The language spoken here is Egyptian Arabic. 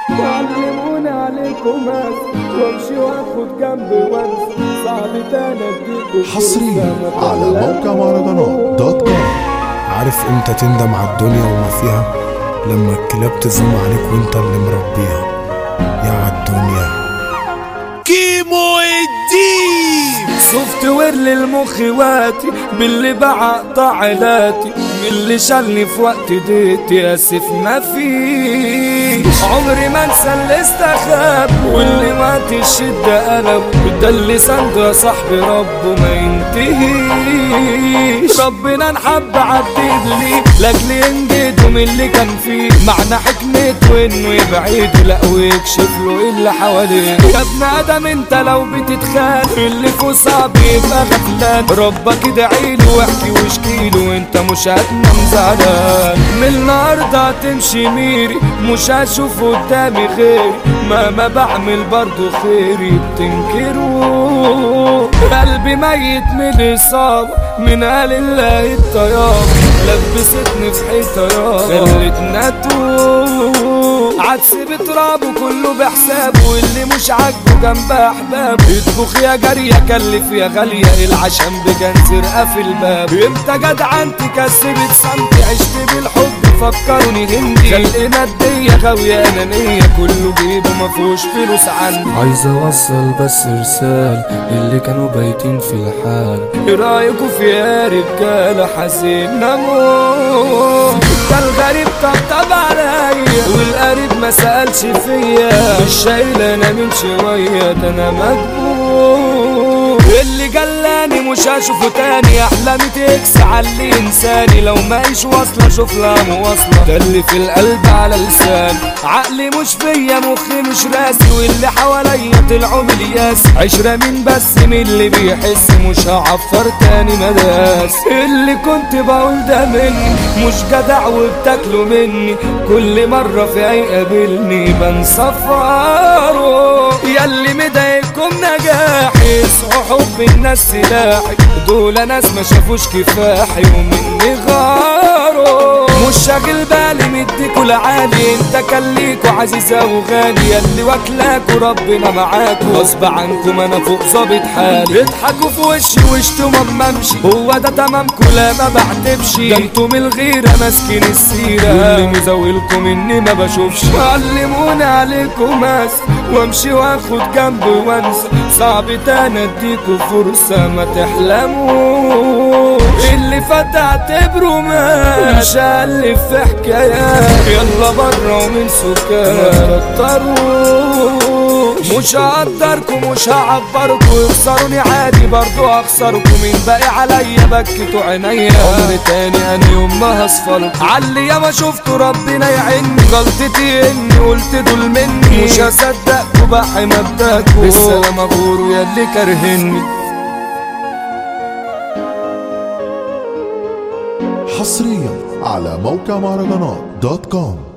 علموني عليكم بس وامشي واخد جنبي وانسى صعب تاني اديكوا حصريا فرصة ما على موقع مهرجانات دوت كوم عارف امتى تندم على الدنيا وما فيها لما الكلاب تزوم عليك وانت اللي مربيها يا عالدنيا كيمو الدين سوفت وير للمخ واتي باللي بعقطع عيلاتي من اللي شالني في وقت ديتي اسف ما فيش عمري ما انسى اللي استخاب واللي مات الشدة قلب ده اللي سند يا صاحبي ربه ما ينتهيش ربنا نحب عدد لي لاجل ينجده من اللي كان فيه معنى حكمته انه يبعده لا ويكشف له إيه اللي حواليه يا ابن ادم انت لو بتتخان اللي فوق صعب يبقى غفلان ربك ادعيله واحكي واشكيله وانت مش هتنام زعلان من النهارده هتمشي ميري مش هشوف قدامي غيري مهما بعمل برضو خيري بتنكروا قلبي ميت من الإصابة من قال الله الطياب لبستني في حيطة يابا خلتنا توه عدس بترابه كله بحسابه واللي مش عاجبه جنب احبابه اطبخ يا جارية كلف يا غالية العشم بجان سرقة في الباب امتى جدعان تكسبت سمتي عشت بالحب فكروني هندي خلق مادية غاوية انانية كله جيبه مفهوش فلوس عندي عايز اوصل بس رسال اللي كانوا بايتين في الحال ايه رايكوا في يا رجالة حزين نموت ده الغريب طبطب عليا والقريب ما سألش فيا مش شايل انا من شوية ده انا مجبور اللي جلاني مش هشوفه تاني احلامي تكس على اللي انساني لو مايش واصلة شوف لها مواصلة ده اللي في القلب على لساني عقلي مش فيا مخي مش راسي واللي حواليا طلعوا ملياس عشرة مين بس من اللي بيحس مش هعفر تاني مداس اللي كنت بقول ده مني مش جدع وبتاكلوا مني كل مرة في هيقابلني بنصفره ياللي مضايقكم نجاحي صحوا حب الناس سلاحي دول ناس ما شافوش كفاحي ومني غاروا مش شاغل بالي مديكوا لعالي انت كان ليكوا عزيزة وغالي ياللي واكلاكوا ربنا معاكوا غصب عنكم انا فوق ظابط حالي اضحكوا في وشي وشتوا اما امشي هو ده تمامكوا لا ما بعتبش ده انتوا من الغيرة ماسكين السيرة واللي مزاولكم اني ما بشوفش علموني عليكم ماس وامشي واخد جنبي وانسى صعب تاني اديكوا فرصة ما تحلموا اللي فات اعتبره مات مش هألف في حكايات يلا برا ومن سكات كتروا مش هقدركم مش هعبركم يخسروني عادي برضو هخسركم مين باقي عليا بكتوا عينيا عمر تاني انا يوم ما هصفركم علي يا ما شفتوا ربنا يعيني غلطتي اني قلت دول مني مش هصدقكوا بقى مبدأكوا بالسلامة غوروا ياللي كارهني حصريا على موقع مهرجانات دوت كوم